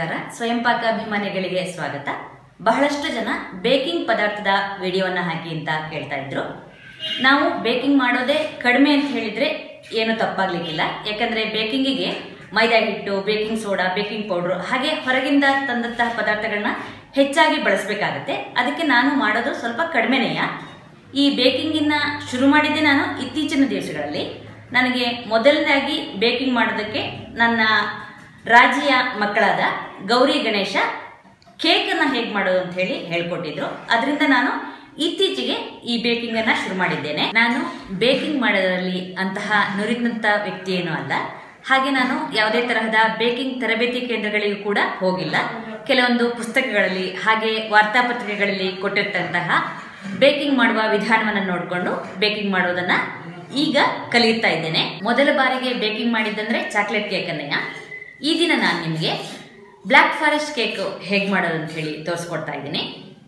ನಮಸ್ಕಾರ ಸ್ವಯಂ ಪಾಕ ಅಭಿಮಾನಿಗಳಿಗೆ ಸ್ವಾಗತ ಬಹಳಷ್ಟು ಜನ ಬೇಕಿಂಗ್ ಪದಾರ್ಥದ ವಿಡಿಯೋನ ಹಾಕಿ ಅಂತ ಕೇಳ್ತಾ ಇದ್ರು ನಾವು ಬೇಕಿಂಗ್ ಮಾಡೋದೇ ಕಡಿಮೆ ಅಂತ ಹೇಳಿದ್ರೆ ಏನು ತಪ್ಪಾಗ್ಲಿಕ್ಕಿಲ್ಲ ಯಾಕಂದ್ರೆ ಬೇಕಿಂಗಿಗೆ ಮೈದಾ ಹಿಟ್ಟು ಬೇಕಿಂಗ್ ಸೋಡಾ ಬೇಕಿಂಗ್ ಪೌಡ್ರು ಹಾಗೆ ಹೊರಗಿಂದ ತಂದಂತಹ ಪದಾರ್ಥಗಳನ್ನ ಹೆಚ್ಚಾಗಿ ಬಳಸಬೇಕಾಗತ್ತೆ ಅದಕ್ಕೆ ನಾನು ಮಾಡೋದು ಸ್ವಲ್ಪ ಕಡಿಮೆನೆಯ ಈ ಬೇಕಿಂಗಿನ ಶುರು ಮಾಡಿದ್ದೆ ನಾನು ಇತ್ತೀಚಿನ ದಿವಸಗಳಲ್ಲಿ ನನಗೆ ಮೊದಲನೇದಾಗಿ ಬೇಕಿಂಗ್ ಮಾಡೋದಕ್ಕೆ ನನ್ನ ರಾಜಿಯ ಮಕ್ಕಳಾದ ಗೌರಿ ಗಣೇಶ ಕೇಕನ್ನು ಹೇಗೆ ಮಾಡೋದು ಅಂತ ಹೇಳಿ ಹೇಳ್ಕೊಟ್ಟಿದ್ರು ಅದರಿಂದ ನಾನು ಇತ್ತೀಚೆಗೆ ಈ ಬೇಕಿಂಗ್ ಅನ್ನ ಶುರು ಮಾಡಿದ್ದೇನೆ ನಾನು ಬೇಕಿಂಗ್ ಮಾಡೋದ್ರಲ್ಲಿ ಅಂತಹ ನುರಿದಂತ ವ್ಯಕ್ತಿ ಏನೂ ಅಲ್ಲ ಹಾಗೆ ನಾನು ಯಾವುದೇ ತರಹದ ಬೇಕಿಂಗ್ ತರಬೇತಿ ಕೇಂದ್ರಗಳಿಗೂ ಕೂಡ ಹೋಗಿಲ್ಲ ಕೆಲವೊಂದು ಪುಸ್ತಕಗಳಲ್ಲಿ ಹಾಗೆ ವಾರ್ತಾಪತ್ರಿಕೆಗಳಲ್ಲಿ ಕೊಟ್ಟಿರ್ತಂತಹ ಬೇಕಿಂಗ್ ಮಾಡುವ ವಿಧಾನವನ್ನು ನೋಡಿಕೊಂಡು ಬೇಕಿಂಗ್ ಮಾಡೋದನ್ನ ಈಗ ಕಲಿಯುತ್ತಾ ಇದ್ದೇನೆ ಮೊದಲ ಬಾರಿಗೆ ಬೇಕಿಂಗ್ ಮಾಡಿದ್ದಂದ್ರೆ ಚಾಕ್ಲೇಟ್ ಕೇಕ್ ಅನ್ನಯ್ಯ ಈ ದಿನ ನಾನು ನಿಮಗೆ ಬ್ಲ್ಯಾಕ್ ಫಾರೆಸ್ಟ್ ಕೇಕ್ ಹೇಗೆ ಮಾಡೋದು ಅಂತ ಹೇಳಿ ತೋರಿಸ್ಕೊಡ್ತಾ ಇದ್ದೀನಿ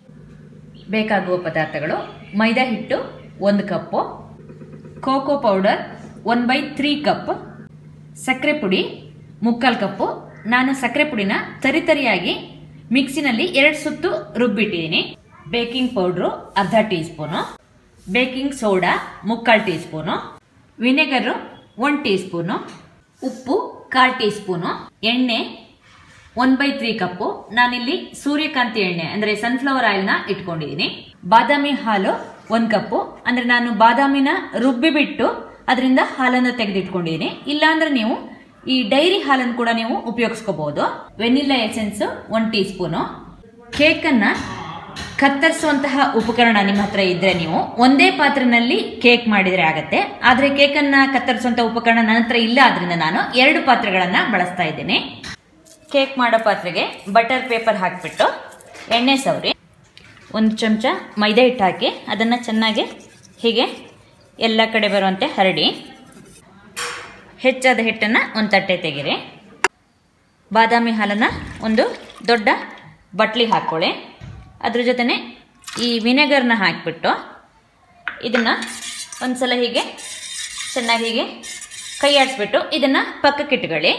ಬೇಕಾಗುವ ಪದಾರ್ಥಗಳು ಮೈದಾ ಹಿಟ್ಟು ಒಂದು cup cocoa powder one by three cup ಸಕ್ಕರೆ ಪುಡಿ ಮುಕ್ಕಾಲು ಕಪ್ಪು ನಾನು ಸಕ್ಕರೆ ಪುಡಿನ ತರಿತರಿಯಾಗಿ ಮಿಕ್ಸಿನಲ್ಲಿ ಎರಡು ಸುತ್ತು ರುಬ್ಬಿಟ್ಟಿದ್ದೀನಿ ಬೇಕಿಂಗ್ ಪೌಡ್ರು ಅರ್ಧ ಟೀ ಸ್ಪೂನು ಬೇಕಿಂಗ್ ಸೋಡಾ ಮುಕ್ಕಾಲು teaspoon vinegar one teaspoon ಉಪ್ಪು ಕಾಲು ಟೀ ಸ್ಪೂನು ಎಣ್ಣೆ ಒನ್ ಬೈ ತ್ರೀ ಕಪ್ಪು ನಾನಿಲ್ಲಿ ಸೂರ್ಯಕಾಂತಿ ಎಣ್ಣೆ ಅಂದ್ರೆ ಸನ್ಫ್ಲವರ್ ಆಯಿಲ್ನ ಇಟ್ಕೊಂಡಿದ್ದೀನಿ ಬಾದಾಮಿ ಹಾಲು ಒಂದು ಕಪ್ಪು ಅಂದ್ರೆ ನಾನು ಬಾದಾಮಿನ ರುಬ್ಬಿ ಬಿಟ್ಟು ಅದರಿಂದ ಹಾಲನ್ನು ತೆಗೆದಿಟ್ಕೊಂಡಿದ್ದೀನಿ ಇಲ್ಲಾಂದ್ರೆ ನೀವು ಈ ಡೈರಿ ಹಾಲನ್ನು ಕೂಡ ನೀವು ಉಪಯೋಗಿಸ್ಕೋಬಹುದು vanilla essence one teaspoon ಕೇಕನ್ನ ಕತ್ತರಿಸುವಂತಹ ಉಪಕರಣ ನಿಮ್ಮ ಹತ್ರ ಇದ್ರೆ ನೀವು ಒಂದೇ ಪಾತ್ರೆನಲ್ಲಿ ಕೇಕ್ ಮಾಡಿದ್ರೆ ಆಗತ್ತೆ ಆದ್ರೆ ಕೇಕನ್ನ ಕತ್ತರಿಸುವಂತಹ ಉಪಕರಣ ನನ್ನ ಹತ್ರ ಇಲ್ಲ ಆದ್ರಿಂದ ನಾನು ಎರಡು ಪಾತ್ರೆಗಳನ್ನ ಬಳಸ್ತಾ ಇದ್ದೇನೆ ಕೇಕ್ ಮಾಡೋ ಪಾತ್ರೆಗೆ ಬಟರ್ ಪೇಪರ್ ಹಾಕಿಬಿಟ್ಟು ಎಣ್ಣೆ ಸವರಿ ಒಂದು ಚಮಚ ಮೈದಾ ಹಿಟ್ಟು ಹಾಕಿ ಅದನ್ನು ಚೆನ್ನಾಗಿ ಹೀಗೆ ಎಲ್ಲ ಕಡೆ ಬರುವಂತೆ ಹರಡಿ ಹೆಚ್ಚಾದ ಹಿಟ್ಟನ್ನು ಒಂದು ತಟ್ಟೆ ತೆಗೀರಿ ಬಾದಾಮಿ ಹಾಲನ್ನು ಒಂದು ದೊಡ್ಡ ಬಟ್ಲಿಗೆ ಹಾಕ್ಕೊಳ್ಳಿ ಅದ್ರ ಜೊತೆನೆ ಈ ವಿನೆಗರ್ನ ಹಾಕಿಬಿಟ್ಟು ಇದನ್ನು ಒಂದ್ಸಲ ಹೀಗೆ ಚೆನ್ನಾಗಿ ಹೀಗೆ ಕೈ ಆಡಿಸ್ಬಿಟ್ಟು ಇದನ್ನು ಪಕ್ಕಕ್ಕೆ ಇಟ್ಕೊಳ್ಳಿ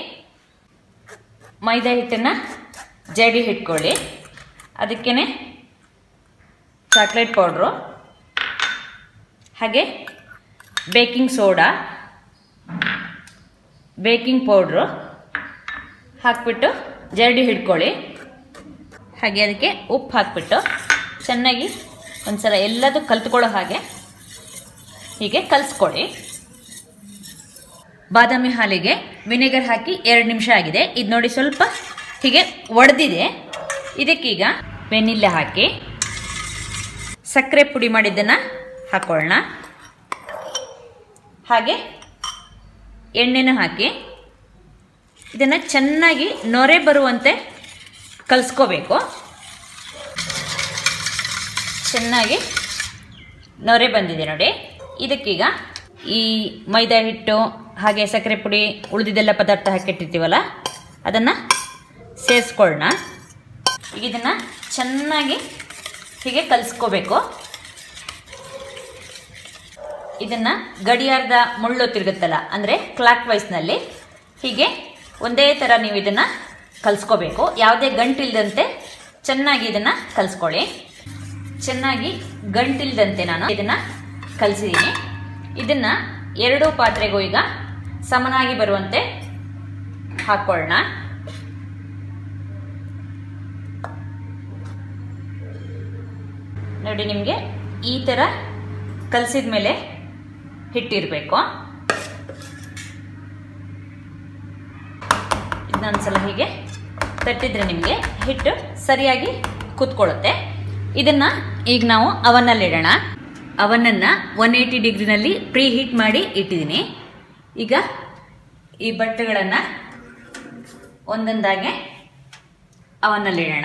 ಮೈದಾ ಹಿಟ್ಟನ್ನು ಜಡಿ ಇಟ್ಕೊಳ್ಳಿ ಅದಕ್ಕೇ ಚಾಕ್ಲೇಟ್ ಪೌಡ್ರು ಹಾಗೆ ಬೇಕಿಂಗ್ ಸೋಡಾ ಬೇಕಿಂಗ್ ಪೌಡ್ರು ಹಾಕ್ಬಿಟ್ಟು ಜರಡಿ ಹಿಡ್ಕೊಳ್ಳಿ ಹಾಗೆ ಅದಕ್ಕೆ ಉಪ್ಪು ಹಾಕ್ಬಿಟ್ಟು ಚೆನ್ನಾಗಿ ಒಂದ್ಸಲ ಎಲ್ಲದೂ ಕಲ್ತ್ಕೊಳ್ಳೋ ಹಾಗೆ ಹೀಗೆ ಕಲಿಸ್ಕೊಳ್ಳಿ ಬಾದಾಮಿ ಹಾಲಿಗೆ ವಿನೆಗರ್ ಹಾಕಿ ಎರಡು ನಿಮಿಷ ಆಗಿದೆ ಇದು ನೋಡಿ ಸ್ವಲ್ಪ ಹೀಗೆ ಒಡೆದಿದೆ ಇದಕ್ಕೀಗ ವೆನಿಲ್ಲ ಹಾಕಿ ಸಕ್ಕರೆ ಪುಡಿ ಮಾಡಿದ್ದನ್ನು ಹಾಕೊಳ್ಳೋಣ ಹಾಗೆ ಎಣ್ಣೆನ ಹಾಕಿ ಇದನ್ನು ಚೆನ್ನಾಗಿ ನೊರೆ ಬರುವಂತೆ ಕಲಿಸ್ಕೋಬೇಕು ಚೆನ್ನಾಗಿ ನೊರೆ ಬಂದಿದೆ ನೋಡಿ ಇದಕ್ಕೀಗ ಈ ಮೈದಾ ಹಿಟ್ಟು ಹಾಗೆ ಸಕ್ಕರೆ ಪುಡಿ ಉಳಿದಿದ್ದೆಲ್ಲ ಪದಾರ್ಥ ಹಾಕಿಟ್ಟಿರ್ತೀವಲ್ಲ ಅದನ್ನು ಸೇರಿಸ್ಕೊಳ್ಳೋಣ ಈಗ ಇದನ್ನು ಚೆನ್ನಾಗಿ ಹೀಗೆ ಕಲಿಸ್ಕೋಬೇಕು ಇದನ್ನು ಗಡಿಯಾರದ ಮುಳ್ಳು ತಿರುಗುತ್ತಲ್ಲ ಅಂದರೆ ಕ್ಲಾಕ್ ವೈಸ್ನಲ್ಲಿ ಹೀಗೆ ಒಂದೇ ಥರ ನೀವು ಇದನ್ನು ಕಲಿಸ್ಕೋಬೇಕು ಯಾವುದೇ ಗಂಟಿಲ್ದಂತೆ ಚೆನ್ನಾಗಿ ಇದನ್ನು ಕಲಿಸ್ಕೊಳ್ಳಿ ಚೆನ್ನಾಗಿ ಗಂಟಿಲ್ದಂತೆ ನಾನು ಇದನ್ನು ಕಲಿಸಿದ್ದೀನಿ ಇದನ್ನು ಎರಡು ಪಾತ್ರೆಗೂ ಈಗ ಸಮನಾಗಿ ಬರುವಂತೆ ಹಾಕ್ಕೊಳ್ಳೋಣ ನೋಡಿ ನಿಮಗೆ ಈ ಥರ ಕಲಸಿದ ಮೇಲೆ ಹಿಟ್ಟಿರಬೇಕು ಇದನ್ನೊಂದ್ಸಲ ಹೀಗೆ ತಟ್ಟಿದ್ರೆ ನಿಮಗೆ ಹಿಟ್ಟು ಸರಿಯಾಗಿ ಕುತ್ಕೊಳ್ಳುತ್ತೆ ಇದನ್ನ ಈಗ ನಾವು ಅವನ್ನಲ್ಲಿ ಇಡೋಣ ಅವನನ್ನು ಒನ್ ಏಯ್ಟಿ ಡಿಗ್ರಿನಲ್ಲಿ ಪ್ರೀ ಹೀಟ್ ಮಾಡಿ ಇಟ್ಟಿದ್ದೀನಿ ಈಗ ಈ ಬಟ್ಟೆಗಳನ್ನು ಒಂದೊಂದಾಗೆ ಅವನಲ್ಲಿ ಇಡೋಣ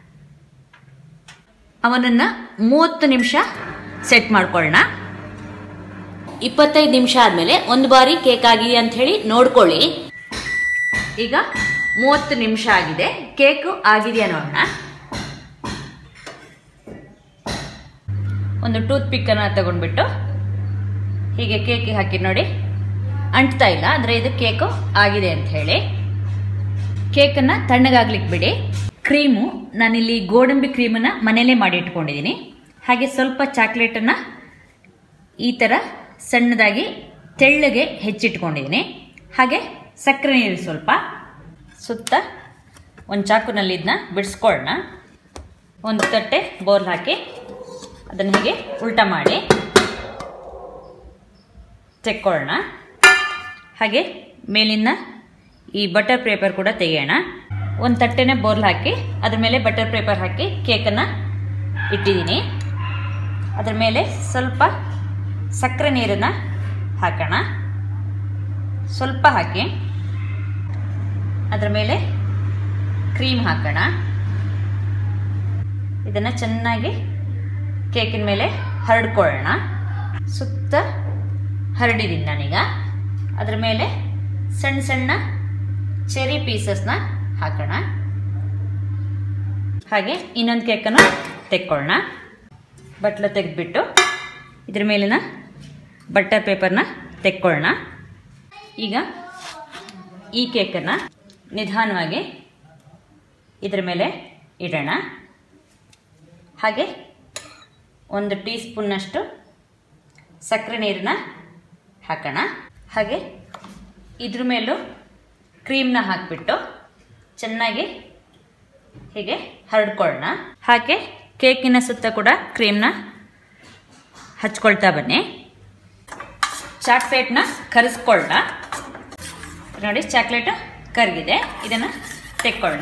ಅವನನ್ನು ಮೂವತ್ತು ನಿಮಿಷ ಸೆಟ್ ಮಾಡ್ಕೊಳ್ಳೋಣ ಇಪ್ಪತ್ತೈದು ನಿಮಿಷ ಆದಮೇಲೆ ಒಂದು ಬಾರಿ ಕೇಕ್ ಆಗಿದೆ ಅಂತ ಹೇಳಿ ನೋಡ್ಕೊಳ್ಳಿ ಈಗ ಮೂವತ್ತು ನಿಮಿಷ ಆಗಿದೆ ಕೇಕು ಆಗಿದೆಯಾ ನೋಡೋಣ ಒಂದು ಟೂತ್ ಪಿಕ್ಕನ್ನು ತಗೊಂಡ್ಬಿಟ್ಟು ಹೀಗೆ ಕೇಕಿಗೆ ಹಾಕಿ ನೋಡಿ ಅಂಟ್ತಾ ಇಲ್ಲ ಅಂದರೆ ಇದು ಕೇಕು ಆಗಿದೆ ಅಂತ ಹೇಳಿ ಕೇಕನ್ನು ತಣ್ಣಗಾಗ್ಲಿಕ್ಕೆ ಬಿಡಿ ಕ್ರೀಮು ನಾನಿಲ್ಲಿ ಗೋಡಂಬಿ ಕ್ರೀಮನ್ನು ಮನೇಲೇ ಮಾಡಿ ಇಟ್ಕೊಂಡಿದ್ದೀನಿ ಹಾಗೆ ಸ್ವಲ್ಪ ಚಾಕ್ಲೇಟನ್ನು ಈ ಥರ ಸಣ್ಣದಾಗಿ ತೆಳ್ಳಗೆ ಹೆಚ್ಚಿಟ್ಕೊಂಡಿದ್ದೀನಿ ಹಾಗೆ ಸಕ್ಕರೆ ನೀರು ಸ್ವಲ್ಪ ಸುತ್ತ ಒಂದು ಚಾಕುನಲ್ಲಿ ಇದನ್ನ ಬಿಡಿಸ್ಕೊಳ್ಳೋಣ ಒಂದು ತಟ್ಟೆ ಬೋಲ್ ಹಾಕಿ ಅದನ್ನು ಹೀಗೆ ಉಲ್ಟ ಮಾಡಿ ತೆಕ್ಕೊಳ್ಳೋಣ ಹಾಗೆ ಮೇಲಿನ ಈ ಬಟರ್ ಪೇಪರ್ ಕೂಡ ತೆಗೆಯೋಣ ಒಂದು ತಟ್ಟೆನೇ ಬೋರ್ಲ್ ಹಾಕಿ ಅದ್ರ ಮೇಲೆ ಬಟರ್ ಪೇಪರ್ ಹಾಕಿ ಕೇಕನ್ನು ಇಟ್ಟಿದ್ದೀನಿ ಅದ್ರ ಮೇಲೆ ಸ್ವಲ್ಪ ಸಕ್ಕರೆ ನೀರನ್ನು ಹಾಕೋಣ ಸ್ವಲ್ಪ ಹಾಕಿ ಅದ್ರ ಮೇಲೆ ಕ್ರೀಮ್ ಹಾಕೋಣ ಇದನ್ನು ಚೆನ್ನಾಗಿ ಕೇಕಿನ ಮೇಲೆ ಹರಡ್ಕೊಳ್ಳೋಣ ಸುತ್ತ ಹರಡಿದ್ದೀನಿ ನಾನೀಗ ಅದ್ರ ಮೇಲೆ ಸಣ್ಣ ಸಣ್ಣ ಚೆರಿ ಪೀಸಸ್ನ ಹಾಕೋಣ ಹಾಗೆ ಇನ್ನೊಂದು ಕೇಕನ್ನು ತೆಕ್ಕೊಳ್ಳೋಣ ಬಟ್ಲ ತೆಗೆದ್ಬಿಟ್ಟು ಇದ್ರ ಮೇಲಿನ ಬಟರ್ ಪೇಪರ್ನ ತೆಕ್ಕೊಳ್ಳೋಣ ಈಗ ಈ ಕೇಕನ್ನು ನಿಧಾನವಾಗಿ ಇದ್ರ ಮೇಲೆ ಇಡೋಣ ಹಾಗೆ ಒಂದು ಟೀ ಸ್ಪೂನ್ನಷ್ಟು ಸಕ್ಕರೆ ನೀರನ್ನ ಹಾಕೋಣ ಹಾಗೆ ಇದ್ರ ಮೇಲೂ ಕ್ರೀಮ್ನ ಹಾಕಿಬಿಟ್ಟು ಚೆನ್ನಾಗಿ ಹೀಗೆ ಹರಡ್ಕೊಳ್ಳೋಣ ಹಾಗೆ ಕೇಕಿನ ಸುತ್ತ ಕೂಡ ಕ್ರೀಮ್ನ ಹಚ್ಕೊಳ್ತಾ ಬನ್ನಿ ಚಾಕ್ಲೇಟ್ನ ಕರೆಸ್ಕೊಳ್ಳೋಣ ನೋಡಿ ಚಾಕ್ಲೇಟ್ ಕರಗಿದೆ ಇದನ್ನು ತೆಕ್ಕೊಳ್ಳೋಣ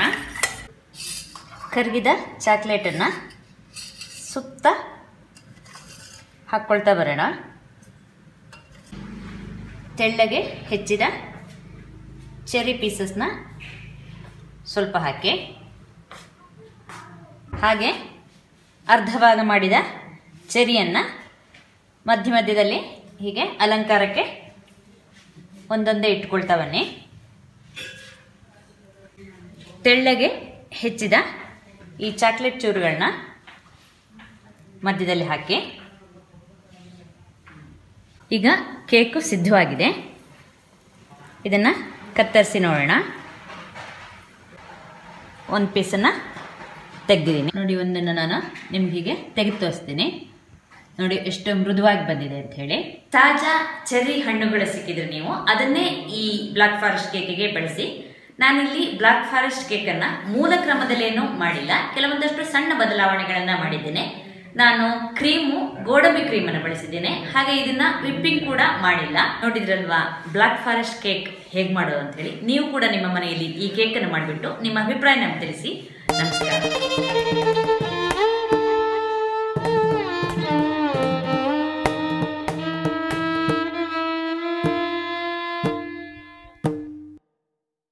ಕರಗಿದ ಚಾಕ್ಲೇಟನ್ನು ಸುತ್ತ ಹಾಕ್ಕೊಳ್ತಾ ಬರೋಣ ತೆಳ್ಳಗೆ ಹೆಚ್ಚಿದ ಚೆರಿ ಪೀಸಸ್ನ ಸ್ವಲ್ಪ ಹಾಕಿ ಹಾಗೆ ಅರ್ಧ ಭಾಗ ಮಾಡಿದ ಚೆರಿಯನ್ನು ಮಧ್ಯ ಮಧ್ಯದಲ್ಲಿ ಹೀಗೆ ಅಲಂಕಾರಕ್ಕೆ ಒಂದೊಂದೇ ಇಟ್ಕೊಳ್ತಾ ಬನ್ನಿ ತೆಳ್ಳಗೆ ಹೆಚ್ಚಿದ ಈ ಚಾಕ್ಲೇಟ್ ಚೂರುಗಳನ್ನ ಮಧ್ಯದಲ್ಲಿ ಹಾಕಿ ಈಗ ಕೇಕು ಸಿದ್ಧವಾಗಿದೆ ಇದನ್ನು ಕತ್ತರಿಸಿ ನೋಡೋಣ ಒಂದು ಪೀಸನ್ನು ತೆಗೆದಿದ್ದೀನಿ ನೋಡಿ ಒಂದನ್ನು ನಾನು ನಿಮ್ಗೆ ಹೀಗೆ ತೆಗೆದು ತೋರಿಸ್ತೀನಿ ನೋಡಿ ಎಷ್ಟು ಮೃದುವಾಗಿ ಬಂದಿದೆ ಅಂತ ಹೇಳಿ ತಾಜಾ ಚೆರ್ರಿ ಹಣ್ಣುಗಳು ಸಿಕ್ಕಿದ್ರೆ ನೀವು ಅದನ್ನೇ ಈ ಬ್ಲಾಕ್ ಫಾರೆಸ್ಟ್ ಕೇಕಿಗೆ ಬಳಸಿ ನಾನಿಲ್ಲಿ ಬ್ಲಾಕ್ ಫಾರೆಸ್ಟ್ ಕೇಕನ್ನು ಮೂಲ ಕ್ರಮದಲ್ಲೇನೂ ಮಾಡಿಲ್ಲ ಕೆಲವೊಂದಷ್ಟು ಸಣ್ಣ ಬದಲಾವಣೆಗಳನ್ನ ಮಾಡಿದ್ದೇನೆ ನಾನು ಕ್ರೀಮು ಗೋಡಂಬಿ ಕ್ರೀಮನ್ನು ಬಳಸಿದ್ದೇನೆ ಹಾಗೆ ಇದನ್ನ ವಿಪ್ಪಿಂಗ್ ಕೂಡ ಮಾಡಿಲ್ಲ ನೋಡಿದ್ರಲ್ವಾ ಬ್ಲಾಕ್ ಫಾರೆಸ್ಟ್ ಕೇಕ್ ಹೇಗೆ ಮಾಡೋದು ಅಂತ ಹೇಳಿ ನೀವು ಕೂಡ ನಿಮ್ಮ ಮನೆಯಲ್ಲಿ ಈ ಕೇಕನ್ನು ಮಾಡಿಬಿಟ್ಟು ನಿಮ್ಮ ಅಭಿಪ್ರಾಯ ನಮ್ಗೆ ತಿಳಿಸಿ ನಮಸ್ಕಾರ